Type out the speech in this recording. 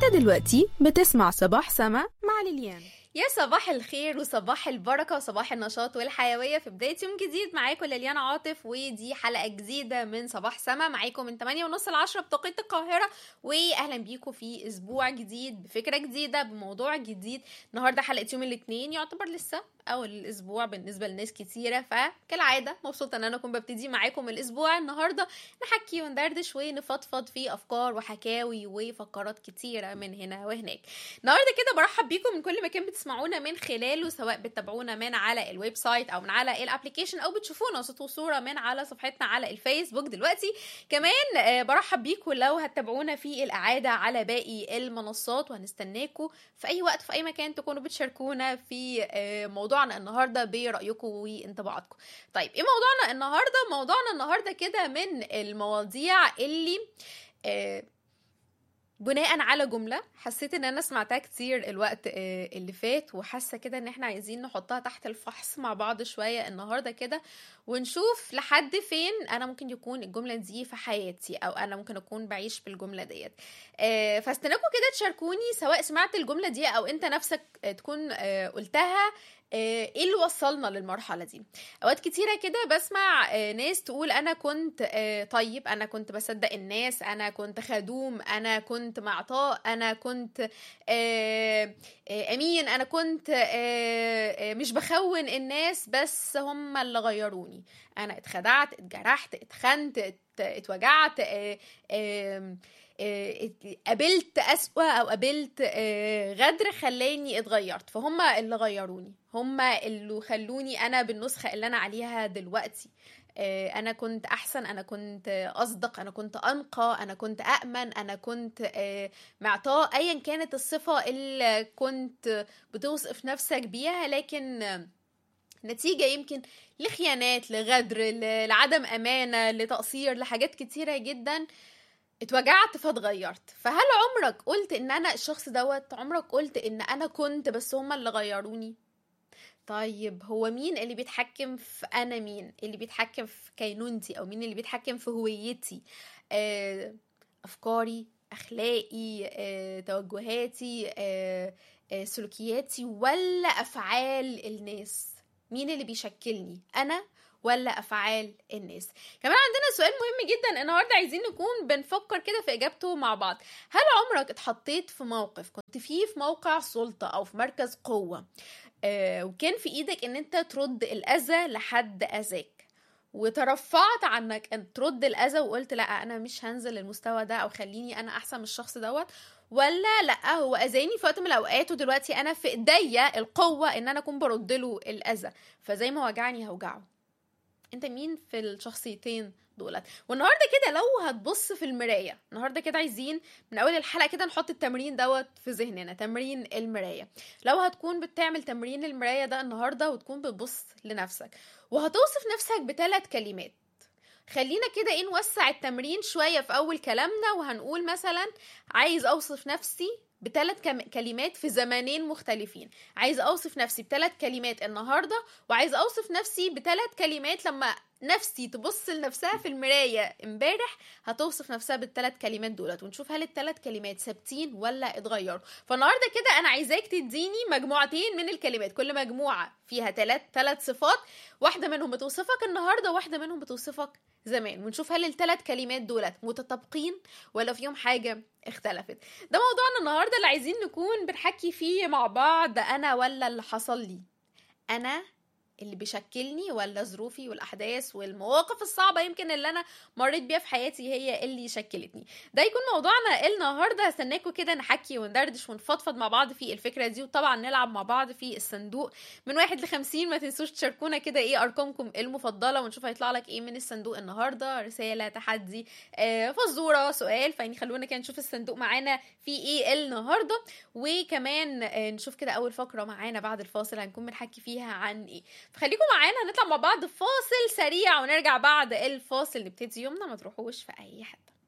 انت دلوقتي بتسمع صباح سما مع ليليان يا صباح الخير وصباح البركة وصباح النشاط والحيوية في بداية يوم جديد معاكم ليليان عاطف ودي حلقة جديدة من صباح سما معاكم من 8 ونص ل 10 بتوقيت القاهرة وأهلا بيكم في أسبوع جديد بفكرة جديدة بموضوع جديد النهاردة حلقة يوم الاثنين يعتبر لسه أول الأسبوع بالنسبة لناس كتيرة فكالعادة مبسوطة إن أنا أكون ببتدي معاكم الأسبوع النهاردة نحكي وندردش ونفضفض في أفكار وحكاوي وفقرات كتيرة من هنا وهناك النهاردة كده برحب بيكم من كل مكان بتسمعونا من خلاله سواء بتتابعونا من على الويب سايت او من على الابلكيشن او بتشوفونا صوت وصوره من على صفحتنا على الفيسبوك دلوقتي كمان آه، برحب بيكم لو هتتابعونا في الاعاده على باقي المنصات وهنستناكم في اي وقت في اي مكان تكونوا بتشاركونا في آه، موضوعنا النهارده برايكم وانطباعاتكم طيب ايه موضوعنا النهارده موضوعنا النهارده كده من المواضيع اللي آه، بناء على جملة حسيت ان انا سمعتها كتير الوقت آه، اللي فات وحاسة كده ان احنا عايزين نحطها تحت الفحص مع بعض شوية النهاردة كده ونشوف لحد فين انا ممكن يكون الجملة دي في حياتي او انا ممكن اكون بعيش بالجملة ديت آه، فاستناكم كده تشاركوني سواء سمعت الجملة دي او انت نفسك آه، تكون آه، قلتها آه، ايه اللي وصلنا للمرحلة دي اوقات كتيرة كده بسمع آه، ناس تقول انا كنت آه، طيب انا كنت بصدق الناس انا كنت خدوم انا كنت معطاء انا كنت آه، آه، امين انا كنت آه، آه، مش بخون الناس بس هم اللي غيروني انا اتخدعت اتجرحت اتخنت ات- اتوجعت آه، آم، آه، ات- قابلت أسوأ أو قابلت آه، غدر خلاني اتغيرت فهم اللي غيروني هم اللي خلوني أنا بالنسخة اللي أنا عليها دلوقتي آه، أنا كنت أحسن أنا كنت أصدق أنا كنت أنقى أنا كنت أأمن أنا كنت آه، معطاء أيا كانت الصفة اللي كنت بتوصف نفسك بيها لكن آه، نتيجة يمكن لخيانات لغدر ل- لعدم أمانة لتقصير لحاجات كتيرة جدا اتوجعت فاتغيرت فهل عمرك قلت ان انا الشخص دوت عمرك قلت ان انا كنت بس هما اللي غيروني طيب هو مين اللي بيتحكم في انا مين اللي بيتحكم في كينونتي او مين اللي بيتحكم في هويتي آه، افكاري اخلاقي آه، توجهاتي آه، آه، سلوكياتي ولا افعال الناس مين اللي بيشكلني انا ولا افعال الناس كمان عندنا سؤال مهم جدا النهارده عايزين نكون بنفكر كده في اجابته مع بعض هل عمرك اتحطيت في موقف كنت فيه في موقع سلطه او في مركز قوه آه وكان في ايدك ان انت ترد الاذى لحد اذاك وترفعت عنك ان ترد الاذى وقلت لا انا مش هنزل للمستوى ده او خليني انا احسن من الشخص دوت ولا لا هو اذاني في وقت من الاوقات ودلوقتي انا في ايديا القوه ان انا اكون برد له الاذى فزي ما وجعني هوجعه انت مين في الشخصيتين دولت والنهارده كده لو هتبص في المرايه النهارده كده عايزين من اول الحلقه كده نحط التمرين دوت في ذهننا تمرين المرايه لو هتكون بتعمل تمرين المرايه ده النهارده وتكون بتبص لنفسك وهتوصف نفسك بثلاث كلمات خلينا كده ايه نوسع التمرين شويه في اول كلامنا وهنقول مثلا عايز اوصف نفسي بثلاث كم- كلمات في زمانين مختلفين عايز اوصف نفسي بثلاث كلمات النهارده وعايز اوصف نفسي بثلاث كلمات لما نفسي تبص لنفسها في المرايه امبارح هتوصف نفسها بالثلاث كلمات دولت ونشوف هل الثلاث كلمات ثابتين ولا اتغيروا فالنهارده كده انا عايزاك تديني مجموعتين من الكلمات كل مجموعه فيها ثلاث ثلاث صفات واحده منهم بتوصفك النهارده واحده منهم بتوصفك زمان ونشوف هل الثلاث كلمات دولت متطابقين ولا فيهم حاجه اختلفت ده موضوعنا النهارده اللي عايزين نكون بنحكي فيه مع بعض انا ولا اللي حصل لي انا اللي بيشكلني ولا ظروفي والاحداث والمواقف الصعبه يمكن اللي انا مريت بيها في حياتي هي اللي شكلتني ده يكون موضوعنا النهارده هستناكم كده نحكي وندردش ونفضفض مع بعض في الفكره دي وطبعا نلعب مع بعض في الصندوق من واحد لخمسين ما تنسوش تشاركونا كده ايه ارقامكم المفضله ونشوف هيطلع لك ايه من الصندوق النهارده رساله تحدي آه فزوره سؤال فيعني خلونا كده نشوف الصندوق معانا في ايه النهارده وكمان آه نشوف كده اول فقره معانا بعد الفاصل هنكون بنحكي فيها عن ايه فخليكم معانا نطلع مع بعض فاصل سريع ونرجع بعد الفاصل نبتدي يومنا ما تروحوش في اي حته